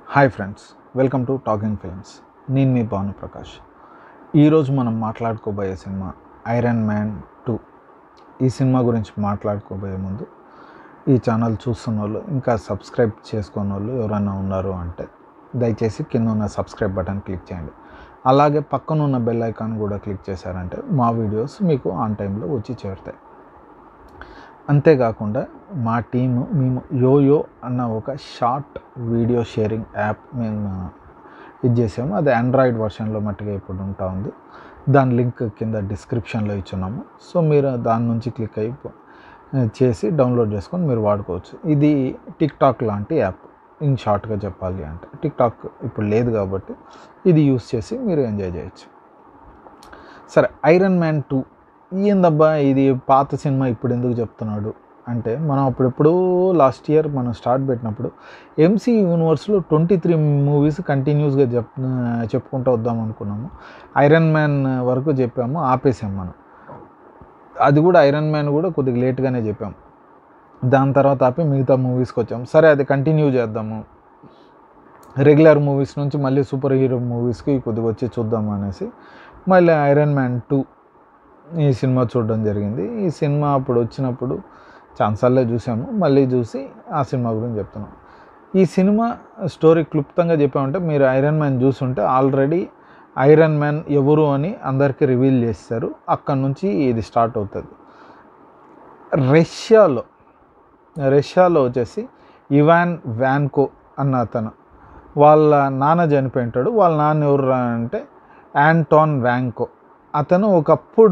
hi friends welcome to Talking Films నేను మీ భాను ప్రకాష్ ఈరోజు మనం మాట్లాడుకోబోయే సినిమా ఐరన్ మ్యాన్ టూ ఈ సినిమా గురించి మాట్లాడుకోబోయే ముందు ఈ ఛానల్ చూస్తున్న వాళ్ళు ఇంకా సబ్స్క్రైబ్ చేసుకున్న వాళ్ళు ఎవరైనా ఉన్నారు అంటే దయచేసి కింద ఉన్న సబ్స్క్రైబ్ బటన్ క్లిక్ చేయండి అలాగే పక్కన ఉన్న బెల్ ఐకాన్ కూడా క్లిక్ చేశారంటే మా వీడియోస్ మీకు ఆన్ టైంలో వచ్చి చేరుతాయి అంతేకాకుండా మా టీము మేము యోయో అన్న ఒక షార్ట్ వీడియో షేరింగ్ యాప్ మేము ఇది చేసాము అది ఆండ్రాయిడ్ వర్షన్లో మట్టుగా ఇప్పుడు ఉంటా ఉంది దాని లింక్ కింద డిస్క్రిప్షన్లో ఇచ్చున్నాము సో మీరు దాని నుంచి క్లిక్ అయి చేసి డౌన్లోడ్ చేసుకొని మీరు వాడుకోవచ్చు ఇది టిక్ టాక్ లాంటి యాప్ ఇన్ షార్ట్గా చెప్పాలి అంటే టిక్ టాక్ ఇప్పుడు లేదు కాబట్టి ఇది యూస్ చేసి మీరు ఎంజాయ్ చేయొచ్చు సరే ఐరన్ మ్యాన్ టూ ఏందబ్బా ఇది పాత సినిమా ఇప్పుడు ఎందుకు చెప్తున్నాడు అంటే మనం అప్పుడెప్పుడు లాస్ట్ ఇయర్ మనం స్టార్ట్ పెట్టినప్పుడు ఎంసీ యూనివర్స్లో ట్వంటీ త్రీ మూవీస్ కంటిన్యూస్గా చెప్ చెప్పుకుంటూ వద్దాం అనుకున్నాము ఐరన్ మ్యాన్ వరకు చెప్పాము ఆపేసాం మనం అది కూడా ఐరన్ మ్యాన్ కూడా కొద్దిగా లేట్గానే చెప్పాము దాని తర్వాత ఆపి మిగతా మూవీస్కి వచ్చాము సరే అది కంటిన్యూ చేద్దాము రెగ్యులర్ మూవీస్ నుంచి మళ్ళీ సూపర్ హీరో మూవీస్కి కొద్దిగా వచ్చి చూద్దాం అనేసి మళ్ళీ ఐరన్ మ్యాన్ టూ ఈ సినిమా చూడడం జరిగింది ఈ సినిమా అప్పుడు వచ్చినప్పుడు ఛాన్సార్లే చూసాము మళ్ళీ చూసి ఆ సినిమా గురించి చెప్తున్నాం ఈ సినిమా స్టోరీ క్లుప్తంగా చెప్పామంటే మీరు ఐరన్ మ్యాన్ చూసుంటే ఆల్రెడీ ఐరన్ మ్యాన్ ఎవరు అని అందరికీ రివీల్ చేస్తారు అక్కడి నుంచి ఇది స్టార్ట్ అవుతుంది రష్యాలో రష్యాలో వచ్చేసి ఇవాన్ వ్యాన్కో అన్న అతను వాళ్ళ నాన్న చనిపోయి ఉంటాడు వాళ్ళ నాన్న ఎవరు అంటే యాంటాన్ వ్యాంకో అతను ఒకప్పుడు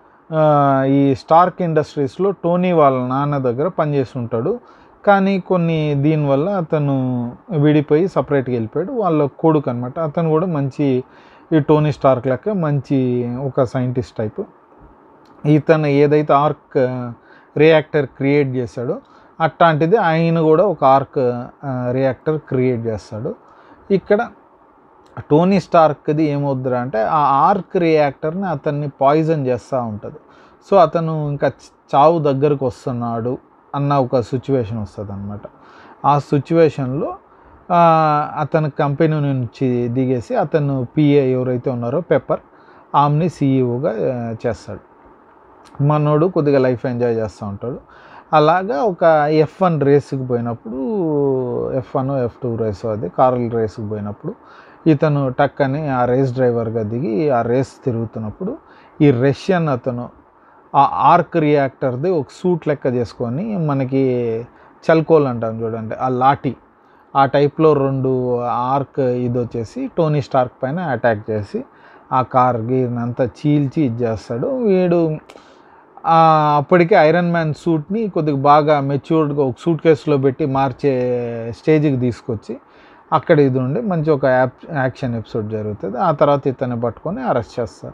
ఈ స్టార్క్ ఇండస్ట్రీస్లో టోనీ వాళ్ళ నాన్న దగ్గర పనిచేస్తుంటాడు కానీ కొన్ని దీనివల్ల అతను విడిపోయి సపరేట్గా వెళ్ళిపోయాడు వాళ్ళ కొడుకు అనమాట అతను కూడా మంచి ఈ టోనీ స్టార్క్ లెక్క మంచి ఒక సైంటిస్ట్ టైపు ఇతను ఏదైతే ఆర్క్ రియాక్టర్ క్రియేట్ చేశాడో అట్లాంటిది ఆయన కూడా ఒక ఆర్క్ రియాక్టర్ క్రియేట్ చేస్తాడు ఇక్కడ టోనీ స్టార్క్ది ఏమవుద్దిరా అంటే ఆ ఆర్క్ రియాక్టర్ని అతన్ని పాయిజన్ చేస్తూ ఉంటుంది సో అతను ఇంకా చావు దగ్గరకు వస్తున్నాడు అన్న ఒక సిచ్యువేషన్ వస్తుంది అనమాట ఆ సిచ్యువేషన్లో అతని కంపెనీ నుంచి దిగేసి అతను పిఏ ఎవరైతే ఉన్నారో పెప్పర్ ఆమ్ని సీఈఓగా చేస్తాడు మనోడు కొద్దిగా లైఫ్ ఎంజాయ్ చేస్తూ ఉంటాడు అలాగా ఒక ఎఫ్ వన్ రేస్కి పోయినప్పుడు F one F two race అది కార్ల రేస్కి పోయినప్పుడు ఇతను టక్ అని ఆ రేస్ డ్రైవర్గా దిగి ఆ రేస్ తిరుగుతున్నప్పుడు ఈ రష్యన్ అతను ఆ ఆర్క్ రియాక్టర్ది ఒక సూట్ లెక్క చేసుకొని మనకి చల్కోల్ అంటాం చూడండి ఆ లాఠీ ఆ టైప్లో రెండు ఆర్క్ ఇది వచ్చేసి టోనీ స్టార్క్ పైన అటాక్ చేసి ఆ కార్ గీర్నంతా చీల్చి ఇది చేస్తాడు వీడు అప్పటికే ఐరన్ మ్యాన్ సూట్ని కొద్దిగా బాగా మెచ్యూర్డ్గా ఒక సూట్ కేసులో పెట్టి మార్చే స్టేజ్కి తీసుకొచ్చి అక్కడ ఇది ఉండి మంచి ఒక యాప్ యాక్షన్ ఎపిసోడ్ జరుగుతుంది ఆ తర్వాత ఇతన్ని పట్టుకొని అరెస్ట్ చేస్తారు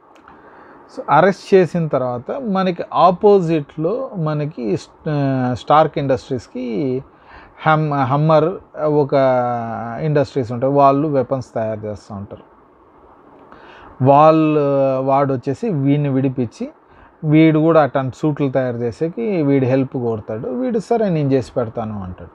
సో అరెస్ట్ చేసిన తర్వాత మనకి ఆపోజిట్లో మనకి స్టార్క్ ఇండస్ట్రీస్కి హమ్ హమ్మర్ ఒక ఇండస్ట్రీస్ ఉంటాయి వాళ్ళు వెపన్స్ తయారు చేస్తూ ఉంటారు వాళ్ళు వాడు వచ్చేసి వీడిని విడిపించి వీడు కూడా అట్లాంటి సూట్లు తయారు చేసేకి వీడి హెల్ప్ కోరుతాడు వీడు సరే నేను చేసి పెడతాను అంటాడు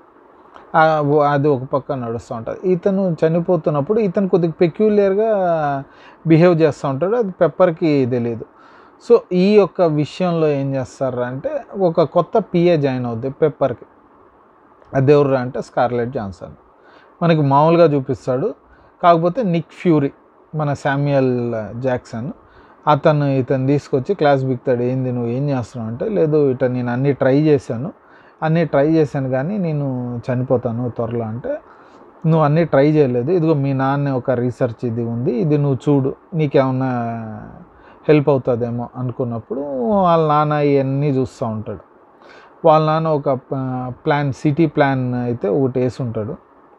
అది ఒక పక్క నడుస్తూ ఉంటుంది ఇతను చనిపోతున్నప్పుడు ఇతను కొద్దిగా పెక్యులర్గా బిహేవ్ చేస్తూ ఉంటాడు అది పెప్పర్కి తెలియదు సో ఈ యొక్క విషయంలో ఏం చేస్తారు అంటే ఒక కొత్త పిఏ జాయిన్ అవుద్ది పెప్పర్కి అది ఎవరు అంటే స్కార్లెట్ జాన్సన్ మనకి మామూలుగా చూపిస్తాడు కాకపోతే నిక్ ఫ్యూరీ మన శామ్యుయల్ జాక్సన్ అతను ఇతను తీసుకొచ్చి క్లాస్ బిక్తాడు ఏంది నువ్వు ఏం చేస్తున్నావు అంటే లేదు ఇట నేను అన్నీ ట్రై చేశాను అన్నీ ట్రై చేశాను కానీ నేను చనిపోతాను త్వరలో అంటే నువ్వు అన్నీ ట్రై చేయలేదు ఇదిగో మీ నాన్న ఒక రీసెర్చ్ ఇది ఉంది ఇది నువ్వు చూడు నీకేమన్నా హెల్ప్ అవుతుందేమో అనుకున్నప్పుడు వాళ్ళ నాన్న ఇవన్నీ చూస్తూ ఉంటాడు వాళ్ళ నాన్న ఒక ప్లాన్ సిటీ ప్లాన్ అయితే ఒకటి వేసి ఉంటాడు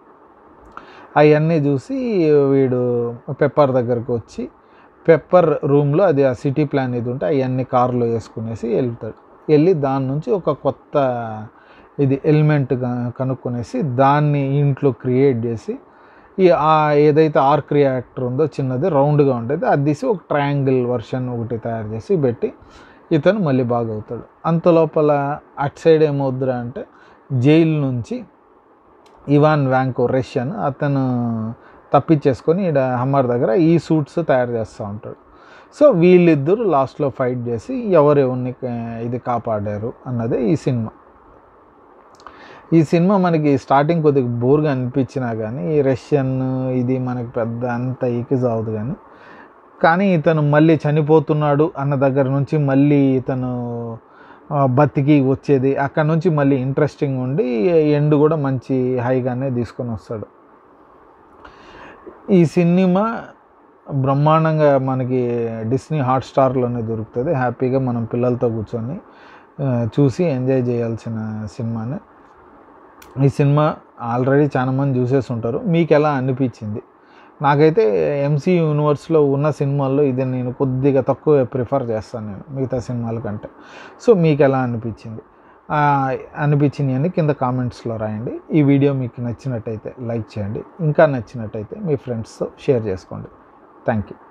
అవన్నీ చూసి వీడు పెప్పర్ దగ్గరకు వచ్చి పెప్పర్ రూమ్లో అది ఆ సిటీ ప్లాన్ ఇది ఉంటే అవన్నీ కార్లో వేసుకునేసి వెళ్తాడు వెళ్ళి దాని నుంచి ఒక కొత్త ఇది ఎలిమెంట్ కనుక్కొనేసి దాన్ని ఇంట్లో క్రియేట్ చేసి ఈ ఏదైతే ఆర్క్ రియాక్టర్ ఉందో చిన్నది రౌండ్గా ఉండేది అది తీసి ఒక ట్రయాంగిల్ వర్షన్ ఒకటి తయారు చేసి పెట్టి ఇతను మళ్ళీ బాగా అవుతాడు అంత లోపల అటు సైడ్ ఏమవుద్దిరా అంటే జైలు నుంచి ఇవాన్ వ్యాంకో రష్యన్ అతను తప్పించేసుకొని ఈడ హమ్మర్ దగ్గర ఈ సూట్స్ తయారు చేస్తూ ఉంటాడు సో వీళ్ళిద్దరు లాస్ట్లో ఫైట్ చేసి ఎవరు ఎవరిని కా- ఇది కాపాడారు అన్నదే ఈ సినిమా ఈ సినిమా మనకి స్టార్టింగ్ కొద్దిగా బోర్గా అనిపించినా కానీ ఈ రష్యన్ ఇది మనకి పెద్ద అంత ఈకిజ్ అవ్వదు కానీ కానీ ఇతను మళ్ళీ చనిపోతున్నాడు అన్న దగ్గర నుంచి మళ్ళీ ఇతను ఆ, బతికి వచ్చేది అక్కడ నుంచి మళ్ళీ ఇంట్రెస్టింగ్ ఉండి ఎండ్ కూడా మంచి హైగానే తీసుకొని వస్తాడు ఈ సినిమా బ్రహ్మాండంగా మనకి డిస్నీ హాట్స్టార్లోనే దొరుకుతుంది హ్యాపీగా మనం పిల్లలతో కూర్చొని ఆ, చూసి ఎంజాయ్ చేయాల్సిన సినిమానే ఈ సినిమా ఆల్రెడీ చాలా మంది చూసేసి ఉంటారు మీకు ఎలా అనిపించింది నాకైతే ఎంసీ యూనివర్స్లో ఉన్న సినిమాల్లో ఇది నేను కొద్దిగా తక్కువ ప్రిఫర్ చేస్తాను నేను మిగతా సినిమాల కంటే సో మీకు ఎలా అనిపించింది ఆ, అనిపించింది అని కింద కామెంట్స్లో రాయండి ఈ వీడియో మీకు నచ్చినట్టయితే లైక్ చేయండి ఇంకా నచ్చినట్టయితే మీ ఫ్రెండ్స్తో షేర్ చేసుకోండి థ్యాంక్ యూ